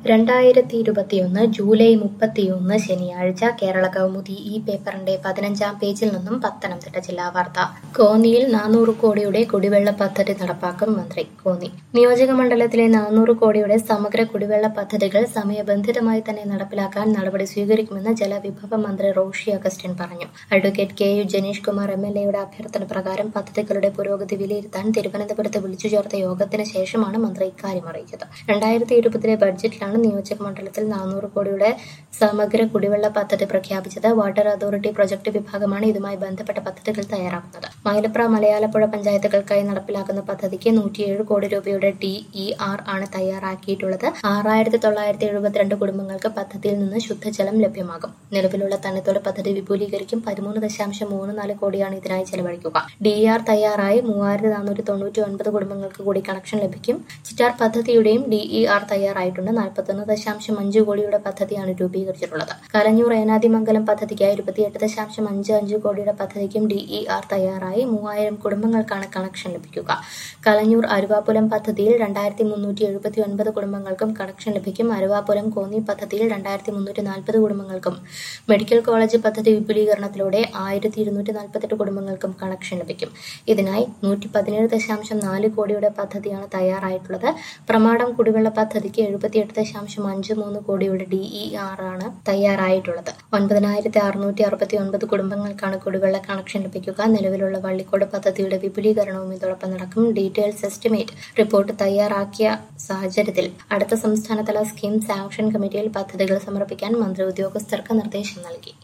രണ്ടായിരത്തി ഇരുപത്തിയൊന്ന് ജൂലൈ മുപ്പത്തിയൊന്ന് ശനിയാഴ്ച കേരള കൗമുദി ഈ പേപ്പറിന്റെ പതിനഞ്ചാം പേജിൽ നിന്നും പത്തനംതിട്ട ജില്ലാ വാർത്ത കോന്നിയിൽ നാനൂറ് കോടിയുടെ കുടിവെള്ള പദ്ധതി നടപ്പാക്കും മന്ത്രി കോന്നി നിയോജക മണ്ഡലത്തിലെ നാനൂറ് കോടിയുടെ സമഗ്ര കുടിവെള്ള പദ്ധതികൾ സമയബന്ധിതമായി തന്നെ നടപ്പിലാക്കാൻ നടപടി സ്വീകരിക്കുമെന്ന് ജലവിഭവ മന്ത്രി റോഷി അഗസ്റ്റിൻ പറഞ്ഞു advocate K U Janeesh Kumar M L എയുടെ അഭ്യർത്ഥന പ്രകാരം പദ്ധതികളുടെ പുരോഗതി വിലയിരുത്താൻ തിരുവനന്തപുരത്ത് വിളിച്ചു ചേർത്ത യോഗത്തിന് ശേഷമാണ് മന്ത്രി ഇക്കാര്യം അറിയിച്ചത് രണ്ടായിരത്തി ഇരുപതിലെ ബഡ്ജറ്റിലാണ് നിയോജക മണ്ഡലത്തിൽ നാനൂറ് കോടിയുടെ സമഗ്ര കുടിവെള്ള പദ്ധതി പ്രഖ്യാപിച്ചത് വാട്ടർ അതോറിറ്റി പ്രൊജക്ട് വിഭാഗമാണ് ഇതുമായി ബന്ധപ്പെട്ട പദ്ധതികൾ തയ്യാറാക്കുന്നത് മൈലപ്ര മലയാലപ്പുഴ പഞ്ചായത്തുകൾക്കായി നടപ്പിലാക്കുന്ന പദ്ധതിക്ക് നൂറ്റിയേഴ് കോടി രൂപയുടെ ഡി ഇ ആർ ആണ് തയ്യാറാക്കിയിട്ടുള്ളത് ആറായിരത്തി തൊള്ളായിരത്തി എഴുപത്തിരണ്ട് കുടുംബങ്ങൾക്ക് പദ്ധതിയിൽ നിന്ന് ശുദ്ധജലം ലഭ്യമാകും നിലവിലുള്ള തണ്ണിത്തോട് പദ്ധതി വിപുലീകരിക്കും പതിമൂന്ന് ദശാംശം മൂന്ന് നാല് കോടിയാണ് ഇതിനായി ചെലവഴിക്കുക ഡി ആർ തയ്യാറായി മൂവായിരത്തി നാനൂറ്റി തൊണ്ണൂറ്റി ഒൻപത് കുടുംബങ്ങൾക്ക് കൂടി കണക്ഷൻ ലഭിക്കും ചിറ്റാർ പദ്ധതിയുടെയും ഡി ഇ ആർ തയ്യാറായിട്ടുണ്ട് നാൽപ്പത്തൊന്ന് ദശാംശം അഞ്ച് കോടിയുടെ പദ്ധതിയാണ് രൂപീകരിച്ചിട്ടുള്ളത് കലഞ്ഞൂർ ഏനാദിമംഗലം പദ്ധതിക്കായി ഇരുപത്തിയെട്ട് ദശാംശം അഞ്ച് അഞ്ച് കോടിയുടെ പദ്ധതിക്കും ഡി ഇ ആർ തയ്യാറായി മൂവായിരം കുടുംബങ്ങൾക്കാണ് കണക്ഷൻ ലഭിക്കുക കലഞ്ഞൂർ അരുവാപുരം പദ്ധതിയിൽ രണ്ടായിരത്തി മുന്നൂറ്റി എഴുപത്തി ഒൻപത് കുടുംബങ്ങൾക്കും കണക്ഷൻ ലഭിക്കും അരുവാപുരം കോന്നി പദ്ധതിയിൽ രണ്ടായിരത്തി മുന്നൂറ്റി നാൽപ്പത് കുടുംബങ്ങൾക്കും മെഡിക്കൽ കോളേജ് പദ്ധതി വിപുലീകരണത്തിലൂടെ ആയിരത്തി ഇരുന്നൂറ്റി നാൽപ്പത്തെട്ട് കുടുംബങ്ങൾക്കും കണക്ഷൻ ലഭിക്കും ഇതിനായി നൂറ്റി പതിനേഴ് ദശാംശം നാല് കോടിയുടെ പദ്ധതിയാണ് തയ്യാറായിട്ടുള്ളത് പ്രമാടം കുടിവെള്ള പദ്ധതിക്ക് എഴുപത്തിയെട്ട് ദശാംശം അഞ്ച് മൂന്ന് കോടിയുടെ ഡി ഇ ആർ ആണ് തയ്യാറായിട്ടുള്ളത് ഒൻപതിനായിരത്തി അറുന്നൂറ്റി അറുപത്തി ഒൻപത് കുടുംബങ്ങൾക്കാണ് കുടിവെള്ള കണക്ഷൻ ലഭിക്കുക നിലവിലുള്ള വള്ളിക്കോട് പദ്ധതിയുടെ വിപുലീകരണവും ഇതോടൊപ്പം നടക്കും ഡീറ്റെയിൽസ് എസ്റ്റിമേറ്റ് റിപ്പോർട്ട് തയ്യാറാക്കിയ സാഹചര്യത്തിൽ അടുത്ത സംസ്ഥാനതല സ്കീം സാങ്ഷൻ കമ്മിറ്റിയിൽ പദ്ധതികൾ സമർപ്പിക്കാൻ മന്ത്രി ഉദ്യോഗസ്ഥർക്ക് നിർദ്ദേശം നൽകി